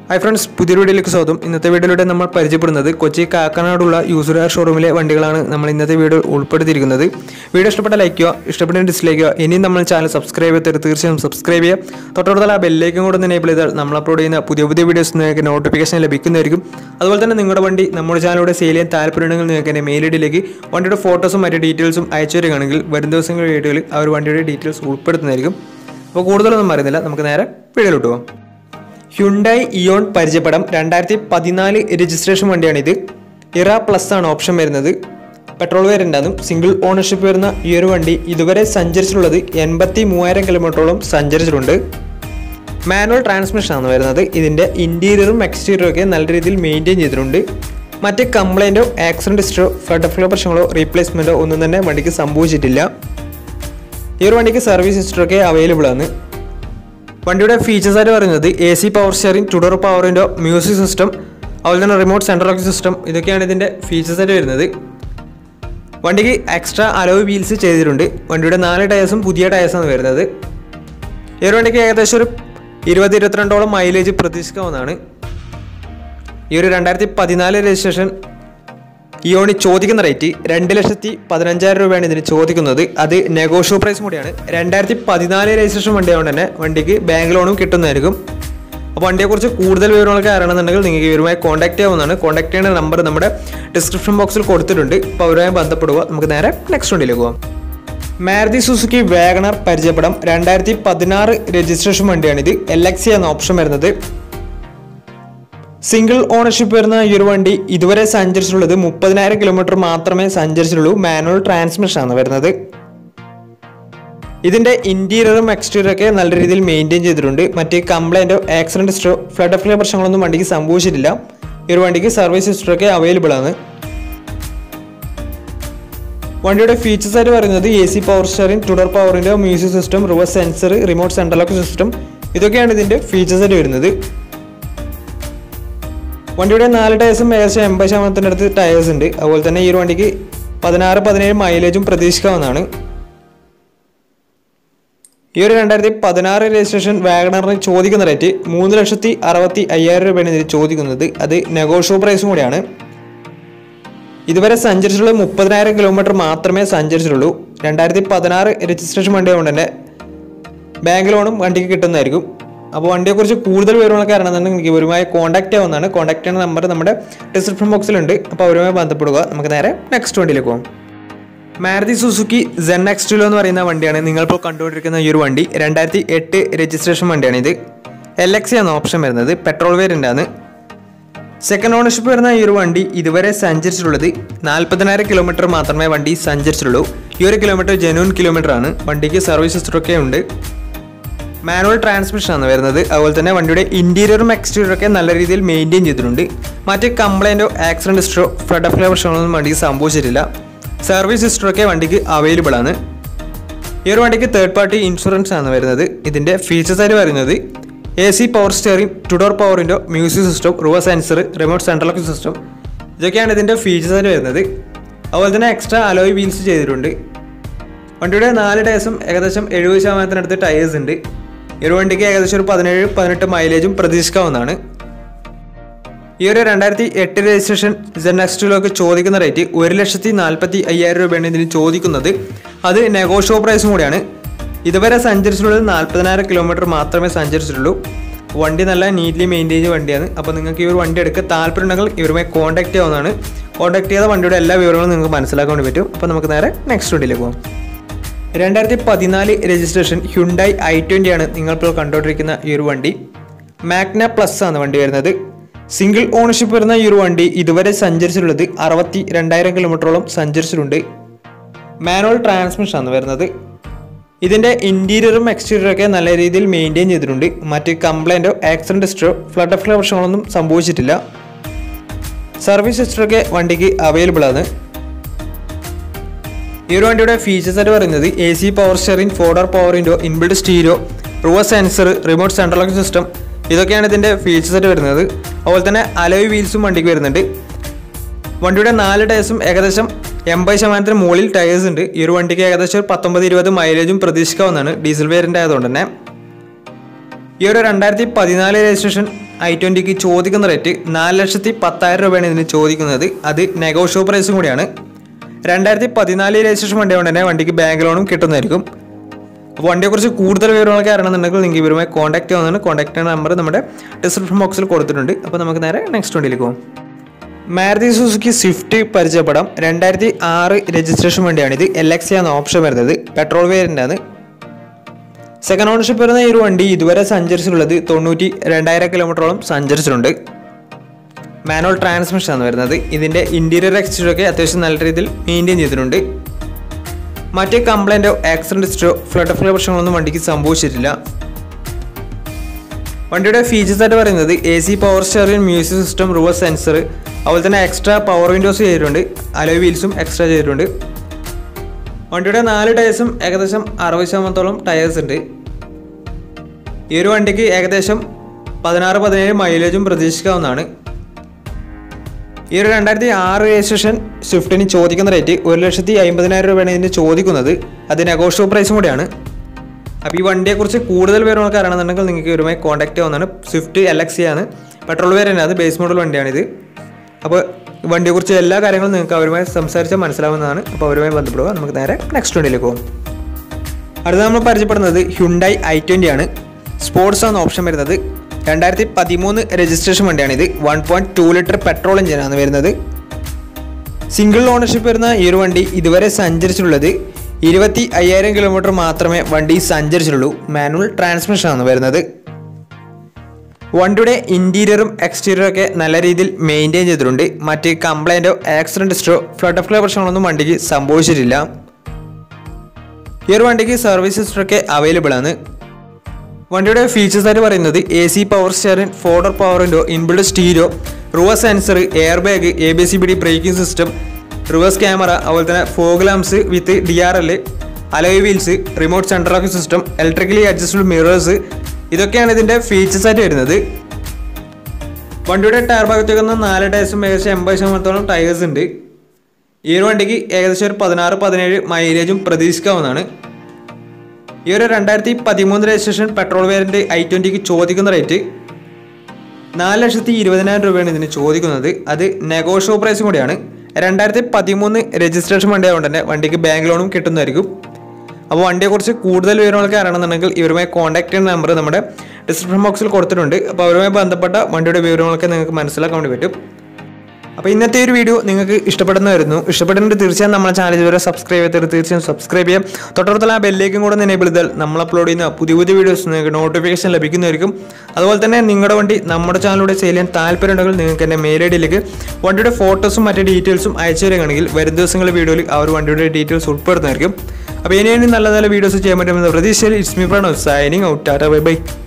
hi friends പുതിയൊരു വീഡിയോയിലേക്ക് സ്വാഗതം ഇന്നത്തെ വീഡിയോയിലൂടെ നമ്മൾ പരിചയപ്പെടുന്നത് കൊച്ചി കാക്കനാടുള്ള യൂസർ ഷോറൂമിലെ വണ്ടികളാണ് നമ്മൾ ഇന്നത്തെ വീഡിയോ ഉൾപ്പെടുത്തിയിരിക്കുന്നത് വീഡിയോ ഇഷ്ടപ്പെട്ട ലൈക്ക് ചെയ്യുക ഇഷ്ടപ്പെട്ട ഡിസ്ലൈക്ക് ചെയ്യുക ഇനിയും നമ്മൾ ചാനൽ സബ്സ്ക്രൈബ് ചെയ്ത് തീർച്ചയായും സബ്സ്ക്രൈബ് ചെയ്യുക തൊട്ടടുത്തുള്ള ആ ബെല്ലേക്കും കൂടെ ഒന്ന് എനേബിൾ ചെയ്താൽ നമ്മൾ അപ്ലോഡ് ചെയ്യുന്ന പുതിയ പുതിയ വീഡിയോസ് നിങ്ങൾക്ക് നോട്ടിഫിക്കേഷൻ ലഭിക്കുന്നതായിരിക്കും അതുപോലെ തന്നെ നിങ്ങളുടെ വണ്ടി നമ്മുടെ ചാനലിലൂടെ സെയിൽ ചെയ്യാൻ താല്പര്യമുണ്ടെങ്കിൽ നിങ്ങൾക്ക് എൻ്റെ മെയിൽ ഐഡിയിലേക്ക് വണ്ടിയുടെ ഫോട്ടോസും മറ്റു ഡീറ്റെയിൽസും അയച്ചു തരികയാണെങ്കിൽ വരും ദിവസങ്ങളുടെ വീഡിയോയിൽ ആ ഒരു വണ്ടിയുടെ ഡീറ്റെയിൽസ് ഉൾപ്പെടുത്തുന്നതായിരിക്കും അപ്പോൾ കൂടുതലൊന്നും പറയുന്നില്ല നമുക്ക് നേരെ വീഡിയോയിലോട്ട് പോകാം ഹ്യുണ്ടായി ഇയോൺ പരിചയപ്പെടാം രണ്ടായിരത്തി പതിനാല് രജിസ്ട്രേഷൻ വണ്ടിയാണിത് ഇറ പ്ലസ് ആണ് ഓപ്ഷൻ വരുന്നത് പെട്രോൾ വേരിയൻ്റാണ് സിംഗിൾ ഓണർഷിപ്പ് വരുന്ന ഈ ഒരു വണ്ടി ഇതുവരെ സഞ്ചരിച്ചിട്ടുള്ളത് എൺപത്തി മൂവായിരം കിലോമീറ്ററോളം സഞ്ചരിച്ചിട്ടുണ്ട് മാനുവൽ ട്രാൻസ്മിഷൻ ആണ് വരുന്നത് ഇതിൻ്റെ ഇൻറ്റീരിയറും എക്സ്റ്റീരിയറും ഒക്കെ നല്ല രീതിയിൽ മെയിൻറ്റെയിൻ ചെയ്തിട്ടുണ്ട് മറ്റ് കംപ്ലൈൻറ്റോ ആക്സിഡൻറ്റ് ഹിസ്റ്ററോ ഫ്ലഡ് ഫ്ലോ പ്രശ്നങ്ങളോ റീപ്ലേസ്മെൻറ്റോ ഒന്നും തന്നെ വണ്ടിക്ക് സംഭവിച്ചിട്ടില്ല ഈ ഒരു വണ്ടിക്ക് സർവീസ് ഹിസ്റ്ററൊക്കെ അവൈലബിൾ ആണ് വണ്ടിയുടെ ഫീച്ചേഴ്സ് ആയിട്ട് പറയുന്നത് A C power steering two door പവറിൻ്റെ മ്യൂസിക് സിസ്റ്റം അതുപോലെ തന്നെ റിമോട്ട് സെൻട്രൽ ലോക്ക് സിസ്റ്റം ഇതൊക്കെയാണ് ഇതിൻ്റെ ഫീച്ചേഴ്സ് ആയിട്ട് വരുന്നത് വണ്ടിക്ക് എക്സ്ട്രാ അലോയ് വീൽസ് ചെയ്തിട്ടുണ്ട് വണ്ടിയുടെ നാല് ടയേഴ്സും പുതിയ ടയേഴ്സാണ് വരുന്നത് ഈ ഒരു വണ്ടിക്ക് ഏകദേശം ഒരു ഇരുപത് ഇരുപത്തിരണ്ടോളം മൈലേജ് പ്രതീക്ഷിക്കാവുന്നതാണ് ഈ ഒരു രണ്ടായിരത്തി പതിനാല് രജിസ്ട്രേഷൻ ഇയോണി ചോദിക്കുന്ന റേറ്റ് രണ്ട് ലക്ഷത്തി പതിനഞ്ചായിരം രൂപയാണ് ഇതിന് ചോദിക്കുന്നത് അത് നെഗോഷ്യോ പ്രൈസ് കൂടിയാണ് രണ്ടായിരത്തി പതിനാല് രജിസ്ട്രേഷൻ വണ്ടി ആയതുകൊണ്ട് തന്നെ വണ്ടിക്ക് ബാങ്ക് ലോണും കിട്ടുന്നതായിരിക്കും അപ്പോൾ വണ്ടിയെക്കുറിച്ച് കൂടുതൽ വിവരങ്ങളൊക്കെ അറിയണമെന്നുണ്ടെങ്കിൽ നിങ്ങൾക്ക് ഇവരുമായി കോൺടാക്ട് ചെയ്യാവുന്നതാണ് കോൺടാക്ട് ചെയ്യുന്ന നമ്പർ നമ്മുടെ ഡിസ്ക്രിപ്ഷൻ ബോക്സിൽ കൊടുത്തിട്ടുണ്ട് അപ്പോൾ അവരുമായി ബന്ധപ്പെടുക നമുക്ക് നേരെ നെക്സ്റ്റ് വണ്ടിയിലേക്ക് പോകാം മാരുതി സുസുക്കി വാഗണർ പരിചയപ്പെടാം രണ്ടായിരത്തി പതിനാറ് രജിസ്ട്രേഷൻ വണ്ടിയാണിത് എൽ എക്സി എന്ന ഓപ്ഷൻ വരുന്നത് സിംഗിൾ ഓണർഷിപ്പ് വരുന്ന ഈ ഒരു വണ്ടി ഇതുവരെ സഞ്ചരിച്ചിട്ടുള്ളത് മുപ്പതിനായിരം കിലോമീറ്റർ മാത്രമേ സഞ്ചരിച്ചിട്ടുള്ളൂ മാനുവൽ ട്രാൻസ്മിഷൻ ആണ് വരുന്നത് ഇതിന്റെ ഇന്റീരിയറും എക്സ്റ്റീരിയറും ഒക്കെ നല്ല രീതിയിൽ മെയിൻറ്റെയിൻ ചെയ്തിട്ടുണ്ട് മറ്റ് കംപ്ലൈൻറ്റോ ആക്സിഡന്റ് ഹിസ്റ്ററോ ഫ്ലഡ് ഫ്ലോ പ്രശ്നങ്ങളൊന്നും വണ്ടിക്ക് സംഭവിച്ചിട്ടില്ല ഈ ഒരു വണ്ടിക്ക് സർവീസ് ഹിസ്റ്ററൊക്കെ അവൈലബിൾ ആണ് വണ്ടിയുടെ ഫീച്ചേഴ്സ് ആയിട്ട് പറയുന്നത് A C power steering two door പവറിൻ്റെ music system reverse sensor remote central lock system ഇതൊക്കെയാണ് ഇതിന്റെ ഫീച്ചേഴ്സ് ആയിട്ട് വരുന്നത് വണ്ടിയുടെ നാല് ടയേഴ്സും ഏകദേശം എൺപത് ശതമാനത്തിൻ്റെ അടുത്ത് ടയേഴ്സ് ഉണ്ട് അതുപോലെ തന്നെ ഈ ഒരു വണ്ടിക്ക് പതിനാറ് പതിനേഴ് മൈലേജും പ്രതീക്ഷിക്കാവുന്നതാണ് ഈ ഒരു രണ്ടായിരത്തി പതിനാറ് രജിസ്ട്രേഷൻ വാഗണറിന് ചോദിക്കുന്ന റേറ്റ് മൂന്ന് ലക്ഷത്തി അറുപത്തി അയ്യായിരം രൂപയാണ് ഇതിന് ചോദിക്കുന്നത് അത് നെഗോഷ്യോ പ്രൈസും കൂടിയാണ് ഇതുവരെ സഞ്ചരിച്ചിട്ടുള്ളത് മുപ്പതിനായിരം കിലോമീറ്റർ മാത്രമേ സഞ്ചരിച്ചിട്ടുള്ളൂ രണ്ടായിരത്തി പതിനാറ് രജിസ്ട്രേഷൻ വണ്ടി ആയതുകൊണ്ട് തന്നെ ബാങ്ക് ലോണും വണ്ടിക്ക് കിട്ടുന്നതായിരിക്കും അപ്പോൾ വണ്ടിയെക്കുറിച്ച് കൂടുതൽ വിവരങ്ങളൊക്കെ അറിയണമെന്നുണ്ടെങ്കിൽ നിങ്ങൾക്ക് ഇവരുമായി കോൺടാക്ട് ചെയ്യാവുന്നതാണ് കോൺടാക്ട് ചെയ്യുന്ന നമ്പർ നമ്മുടെ ഡിസ്ക്രിപ്ഷൻ ബോക്സിലുണ്ട് അപ്പോൾ അവരുമായി ബന്ധപ്പെടുക നമുക്ക് നേരെ നെക്സ്റ്റ് വണ്ടിയിലേക്ക് പോകാം മാരുതി സുസുക്കി സെൻ എക്സ്റ്റുലോ എന്ന് പറയുന്ന വണ്ടിയാണ് നിങ്ങളിപ്പോൾ കണ്ടുകൊണ്ടിരിക്കുന്ന ഈ ഒരു വണ്ടി രണ്ടായിരത്തി എട്ട് രജിസ്ട്രേഷൻ വണ്ടിയാണ് ഇത് എൽ എക്സ് എന്ന ഓപ്ഷൻ വരുന്നത് പെട്രോൾ വേരിയൻ്റ് ആണ് സെക്കൻഡ് ഓണർഷിപ്പ് വരുന്ന ഈ ഒരു വണ്ടി ഇതുവരെ സഞ്ചരിച്ചിട്ടുള്ളത് നാൽപ്പതിനായിരം കിലോമീറ്റർ മാത്രമേ വണ്ടി സഞ്ചരിച്ചിട്ടുള്ളൂ ഈ ഒരു കിലോമീറ്റർ ജെന്യൂൻ കിലോമീറ്റർ ആണ് വണ്ടിക്ക് സർവീസ് ഹിസ്റ്ററൊക്കെ ഉണ്ട് മാനുവൽ ട്രാൻസ്മിഷൻ ആണ് വരുന്നത് അതുപോലെ തന്നെ വണ്ടിയുടെ ഇന്റീരിയറും എക്സ്റ്റീരിയറും ഒക്കെ നല്ല രീതിയിൽ മെയിൻറ്റെയിൻ ചെയ്തിട്ടുണ്ട് മറ്റ് കംപ്ലൈൻറ്റോ ആക്സിഡന്റ് ഹിസ്റ്ററോ ഫ്ലഡ് ഫ്ലോ പ്രശ്നങ്ങളൊന്നും വണ്ടിക്ക് സംഭവിച്ചിട്ടില്ല സർവീസ് ഹിസ്റ്ററൊക്കെ വണ്ടിക്ക് അവൈലബിൾ ആണ് ഈ ഒരു വണ്ടിക്ക് തേർഡ് പാർട്ടി ഇൻഷുറൻസ് ആണ് വരുന്നത് ഇതിൻ്റെ ഫീച്ചേഴ്സ് ആയിട്ട് പറയുന്നത് A C power steering two door പവറിൻ്റെ music system reverse sensor remote central lock system ഇതൊക്കെയാണ് ഇതിൻ്റെ ഫീച്ചേഴ്സ് ആയിട്ട് വരുന്നത് അതുപോലെ തന്നെ എക്സ്ട്രാ അലോയ് വീൽസ് ചെയ്തിട്ടുണ്ട് വണ്ടിയുടെ നാല് ടയേഴ്സും ഏകദേശം എഴുപത് ശതമാനത്തിനടുത്ത് ടയേഴ്സ് ഉണ്ട് ഈ ഒരു വണ്ടിക്ക് ഏകദേശം ഒരു പതിനേഴ് പതിനെട്ട് മൈലേജും പ്രതീക്ഷിക്കാവുന്നതാണ് ഈ ഒരു രണ്ടായിരത്തി എട്ട് രജിസ്ട്രേഷൻ സെൻ എക്സ്റ്റിലൊക്കെ ചോദിക്കുന്ന റേറ്റ് ഒരു ലക്ഷത്തി നാൽപ്പത്തി അയ്യായിരം രൂപയാണ് ഇതിന് ചോദിക്കുന്നത് അത് നെഗോഷ്യോ പ്രൈസും കൂടിയാണ് ഇതുവരെ സഞ്ചരിച്ചിട്ടുള്ളത് നാൽപ്പതിനായിരം കിലോമീറ്റർ മാത്രമേ സഞ്ചരിച്ചിട്ടുള്ളൂ വണ്ടി നല്ല നീറ്റ്ലി മെയിൻറ്റെയിൻ ചെയ്ത വണ്ടിയാണ് അപ്പോൾ നിങ്ങൾക്ക് ഈ ഒരു വണ്ടി എടുക്കുക താല്പര്യമുണ്ടെങ്കിൽ ഇവരുമായി കോൺടാക്ട് ചെയ്യാവുന്നതാണ് കോൺടാക്ട് ചെയ്ത വണ്ടിയുടെ എല്ലാ വിവരങ്ങളും നിങ്ങൾക്ക് മനസ്സിലാക്കാൻ വേണ്ടി പറ്റും അപ്പോൾ നമുക്ക് നേരെ നെക്സ്റ്റ് വണ്ടിയിലേക്ക് പോകാം രണ്ടായിരത്തി പതിനാല് രജിസ്ട്രേഷൻ ഹ്യുണ്ടായി ഐ ട്വൻ്റി ആണ് നിങ്ങളിപ്പോൾ കണ്ടുകൊണ്ടിരിക്കുന്ന ഈ ഒരു വണ്ടി മാഗ്ന പ്ലസ് ആണ് വണ്ടി വരുന്നത് സിംഗിൾ ഓണർഷിപ്പ് വരുന്ന ഈ ഒരു വണ്ടി ഇതുവരെ സഞ്ചരിച്ചിട്ടുള്ളത് അറുപത്തി രണ്ടായിരം കിലോമീറ്ററോളം സഞ്ചരിച്ചിട്ടുണ്ട് മാനുവൽ ട്രാൻസ്മിഷൻ ആണ് വരുന്നത് ഇതിൻ്റെ ഇൻറ്റീരിയറും എക്സ്റ്റീരിയറും ഒക്കെ നല്ല രീതിയിൽ മെയിൻറ്റെയിൻ ചെയ്തിട്ടുണ്ട് മറ്റ് കംപ്ലൈൻറ്റോ ആക്സിഡൻറ്റ് ഹിസ്റ്ററോ ഫ്ലഡ് ഫ്ലോ പ്രശ്നങ്ങളൊന്നും സംഭവിച്ചിട്ടില്ല സർവീസ് ഹിസ്റ്ററൊക്കെ വണ്ടിക്ക് അവൈലബിൾ ആണ് ഈ ഒരു വണ്ടിയുടെ ഫീച്ചേഴ്സ് ആയിട്ട് പറയുന്നത് A C power steering four door power window inbuilt stereo reverse sensor remote central lock system ഇതൊക്കെയാണ് ഇതിൻ്റെ ഫീച്ചേഴ്സ് ആയിട്ട് വരുന്നത് അതുപോലെ തന്നെ അലോയ് വീൽസും വണ്ടിക്ക് വരുന്നുണ്ട് വണ്ടിയുടെ നാല് ടയേഴ്സും ഏകദേശം എൺപത് ശതമാനത്തിന് മുകളിൽ ടയേഴ്സ് ഉണ്ട് ഈ ഒരു വണ്ടിക്ക് ഏകദേശം ഒരു പത്തൊമ്പത് ഇരുപത് മൈലേജും പ്രതീക്ഷിക്കാവുന്നതാണ് ഡീസൽ വേരിയൻ്റ് ആയതുകൊണ്ട് തന്നെ ഈ ഒരു രണ്ടായിരത്തി പതിനാല് രജിസ്ട്രേഷൻ ഐ ട്വൻറ്റിക്ക് ചോദിക്കുന്ന റേറ്റ് നാല് ലക്ഷത്തി പത്തായിരം രൂപയാണ് ഇതിന് ചോദിക്കുന്നത് അത് നെഗോഷ്യോ പ്രൈസും കൂടിയാണ് രണ്ടായിരത്തി പതിനാല് രജിസ്ട്രേഷൻ വണ്ടി കൊണ്ട് തന്നെ വണ്ടിക്ക് ബാങ്ക് ലോണും കിട്ടുന്നതായിരിക്കും അപ്പോൾ വണ്ടിയെക്കുറിച്ച് കൂടുതൽ വിവരങ്ങളൊക്കെ അറിയണമെന്നുണ്ടെങ്കിൽ നിങ്ങൾക്ക് ഇവരുമായി കോൺടാക്ട് ചെയ്യുന്നതാണ് കോൺടാക്ട് ചെയ്യുന്ന നമ്പർ നമ്മുടെ ഡിസ്ക്രിപ്ഷൻ ബോക്സിൽ കൊടുത്തിട്ടുണ്ട് അപ്പോൾ നമുക്ക് നേരെ നെക്സ്റ്റ് വണ്ടിയിലേക്ക് പോകും മാരുതി സുസുക്കി സ്വിഫ്റ്റ് പരിചയപ്പെടാം രണ്ടായിരത്തി ആറ് രജിസ്ട്രേഷൻ വണ്ടിയാണിത് എൽ എക്സ് ആണ് ഓപ്ഷൻ വരുന്നത് പെട്രോൾ വേരിയൻ്റ് ആണ് സെക്കൻഡ് ഓണർഷിപ്പ് വരുന്ന ഈ ഒരു വണ്ടി ഇതുവരെ സഞ്ചരിച്ചിട്ടുള്ളത് തൊണ്ണൂറ്റി രണ്ടായിരം കിലോമീറ്ററോളം സഞ്ചരിച്ചിട്ടുണ്ട് മാനുവൽ ട്രാൻസ്മിഷൻ ആണ് വരുന്നത് ഇതിൻ്റെ ഇൻറ്റീരിയർ എക്സ്റ്റീരിയർ ഒക്കെ അത്യാവശ്യം നല്ല രീതിയിൽ മെയിൻറ്റെയിൻ ചെയ്തിട്ടുണ്ട് മറ്റ് കംപ്ലൈൻറ്റോ ആക്സിഡൻറ്റ് ഹിസ്റ്ററോ ഫ്ലഡ് ഫ്ലോ പ്രശ്നങ്ങളൊന്നും വണ്ടിക്ക് സംഭവിച്ചിട്ടില്ല വണ്ടിയുടെ ഫീച്ചേഴ്സ് ആയിട്ട് പറയുന്നത് A C power steering music system reverse sensor അതുപോലെ തന്നെ എക്സ്ട്രാ പവർ വിൻഡോസ് ചെയ്തിട്ടുണ്ട് അലോയ് വീൽസും എക്സ്ട്രാ ചെയ്തിട്ടുണ്ട് വണ്ടിയുടെ നാല് ടയേഴ്സും ഏകദേശം അറുപത് ശതമാനത്തോളം ടയേഴ്സ് ഉണ്ട് ഈ ഒരു വണ്ടിക്ക് ഏകദേശം പതിനാറ് പതിനേഴ് മൈലേജും പ്രതീക്ഷിക്കാവുന്നതാണ് ഈ ഒരു രണ്ടായിരത്തി ആറ് രജിസ്ട്രേഷൻ സ്വിഫ്റ്റിന് ചോദിക്കുന്ന റേറ്റ് ഒരു ലക്ഷത്തി അമ്പതിനായിരം രൂപയാണ് ഇതിന് ചോദിക്കുന്നത് അത് നെഗോഷ്യോ പ്രൈസും കൂടിയാണ് അപ്പോൾ ഈ വണ്ടിയെക്കുറിച്ച് കൂടുതൽ വിവരങ്ങളൊക്കെ അറിയണമെന്നുണ്ടെങ്കിൽ നിങ്ങൾക്ക് ഇവരുമായി കോൺടാക്ട് ചെയ്യാവുന്നതാണ് സ്വിഫ്റ്റ് എൽ എക്സ് ആണ് പെട്രോൾ വേരിയൻ്റ് അത് ബേസ് മോഡൽ വണ്ടിയാണിത് അപ്പോൾ ഈ വണ്ടിയെക്കുറിച്ച് എല്ലാ കാര്യങ്ങളും നിങ്ങൾക്ക് അവരുമായി സംസാരിച്ചാൽ മനസ്സിലാവുന്നതാണ് അപ്പോൾ അവരുമായി ബന്ധപ്പെടുക നമുക്ക് നേരെ നെക്സ്റ്റ് വണ്ടിയിലേക്ക് പോകും അടുത്ത നമ്മൾ പരിചയപ്പെടുന്നത് ഹ്യുണ്ടായി ഐ ട്വൻ്റി ആണ് സ്പോർട്സ് ആണ് ഓപ്ഷൻ വരുന്നത് രണ്ടായിരത്തി പതിമൂന്ന് രജിസ്ട്രേഷൻ വണ്ടിയാണിത് one point two litre petrol എഞ്ചിനാണ് വരുന്നത് സിംഗിൾ ഓണർഷിപ്പ് വരുന്ന ഈ ഒരു വണ്ടി ഇതുവരെ സഞ്ചരിച്ചിട്ടുള്ളത് ഇരുപത്തി അയ്യായിരം കിലോമീറ്റർ മാത്രമേ വണ്ടി സഞ്ചരിച്ചിട്ടുള്ളൂ മാനുവൽ ട്രാൻസ്മിഷൻ ആണ് വരുന്നത് വണ്ടിയുടെ ഇൻറ്റീരിയറും എക്സ്റ്റീരിയറും ഒക്കെ നല്ല രീതിയിൽ മെയിൻറ്റെയിൻ ചെയ്തിട്ടുണ്ട് മറ്റ് കംപ്ലൈൻറ്റോ ആക്സിഡൻറ്റ് ഹിസ്റ്ററോ ഫ്ലഡ് ഓഫ് പ്രശ്നങ്ങളൊന്നും വണ്ടിക്ക് സംഭവിച്ചിട്ടില്ല ഈ ഒരു വണ്ടിക്ക് സർവീസ് ഹിസ്റ്ററൊക്കെ അവൈലബിൾ ആണ് വണ്ടിയുടെ ഫീച്ചേഴ്സ് ആയിട്ട് പറയുന്നത് A C power steering four door power window inbuilt stereo reverse sensor air bag A B C B D braking system reverse camera അതുപോലെ തന്നെ fog lamps with D R L alloy wheels remote central locking system electrically adjustable mirrors ഇതൊക്കെയാണ് ഇതിൻ്റെ features ആയിട്ട് വരുന്നത് വണ്ടിയുടെ tyre ഭാഗത്തേക്ക് വന്ന നാല് ടയർസും ഏകദേശം എൺപത് ശതമാനത്തോളം ടയേഴ്സ് ഉണ്ട് ഈ ഒരു വണ്ടിക്ക് ഏകദേശം ഒരു പതിനാറ് പതിനേഴ് മൈലേജും പ്രതീക്ഷിക്കാവുന്നതാണ് ഈ ഒരു രണ്ടായിരത്തി പതിമൂന്ന് രജിസ്ട്രേഷൻ പെട്രോൾ വേരിയൻ്റ് ഐ ട്വൻറ്റിക്ക് ചോദിക്കുന്ന റേറ്റ് നാല് ലക്ഷത്തി ഇരുപതിനായിരം രൂപയാണ് ഇതിന് ചോദിക്കുന്നത് അത് നെഗോഷ്യോ പ്രൈസും കൂടിയാണ് രണ്ടായിരത്തി പതിമൂന്ന് രജിസ്ട്രേഷൻ വണ്ടി ആയതുകൊണ്ട് തന്നെ വണ്ടിക്ക് ബാങ്ക് ലോണും കിട്ടുന്നതായിരിക്കും അപ്പോൾ വണ്ടിയെക്കുറിച്ച് കൂടുതൽ വിവരങ്ങളൊക്കെ അറിയണമെന്നുണ്ടെങ്കിൽ ഇവരുമായി കോൺടാക്ട് ചെയ്യുന്ന നമ്പർ നമ്മുടെ ഡിസ്ക്രിപ്ഷൻ ബോക്സിൽ കൊടുത്തിട്ടുണ്ട് അപ്പോൾ അവരുമായി ബന്ധപ്പെട്ട വണ്ടിയുടെ വിവരങ്ങളൊക്കെ നിങ്ങൾക്ക് മനസ്സിലാക്കാൻ വേണ്ടി പറ്റും അപ്പോൾ ഇന്നത്തെ ഒരു വീഡിയോ നിങ്ങൾക്ക് ഇഷ്ടപ്പെടുന്ന വരുന്നു ഇഷ്ടപ്പെടുന്നുണ്ട് തീർച്ചയായും നമ്മുടെ ചാനൽ ഇതുവരെ സബ്സ്ക്രൈബ് ചെയ്തിട്ട് തീർച്ചയായും സബ്സ്ക്രൈബ് ചെയ്യാം തൊട്ടടുത്തുള്ള ആ ബെല്ലേക്കും കൂടെ എനേബിൾ ചെയ്താൽ നമ്മൾ അപ്ലോഡ് ചെയ്യുന്ന പുതിയ പുതിയ വീഡിയോസ് നിങ്ങൾക്ക് നോട്ടിഫിക്കേഷൻ ലഭിക്കുന്നതായിരിക്കും അതുപോലെ തന്നെ നിങ്ങളുടെ വണ്ടി നമ്മുടെ ചാനലിലൂടെ സെയിൽ ചെയ്യാൻ താല്പര്യമുണ്ടെങ്കിൽ നിങ്ങൾക്ക് എൻ്റെ മെയിൽ ഐ ഡിയിലേക്ക് വണ്ടിയുടെ ഫോട്ടോസും മറ്റു ഡീറ്റെയിൽസും അയച്ചു തരികയാണെങ്കിൽ വരും ദിവസങ്ങളിലെ വീഡിയോയിൽ ആ ഒരു വണ്ടിയുടെ ഡീറ്റെയിൽസ് ഉൾപ്പെടുന്നതായിരിക്കും അപ്പോൾ ഇനിയും നല്ല നല്ല വീഡിയോസ് ചെയ്യാൻ പറ്റുമെന്ന പ്രതീക്ഷയിൽ it's me Pranav signing out tata bye by